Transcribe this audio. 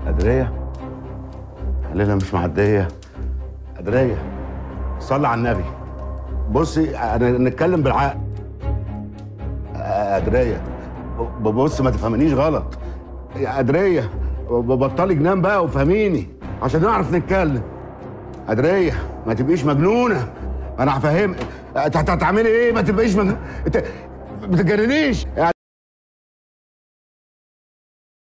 قدرية ليلة مش معدية قدرية صلي على النبي بصي انا نتكلم بالعقل قدرية بص ما تفهمنيش غلط يا قدرية بطلي جنان بقى وفهميني عشان نعرف نتكلم قدرية ما تبقيش مجنونة انا هفهمك هتعملي ايه ما تبقيش مجنونة انت ما تجننيش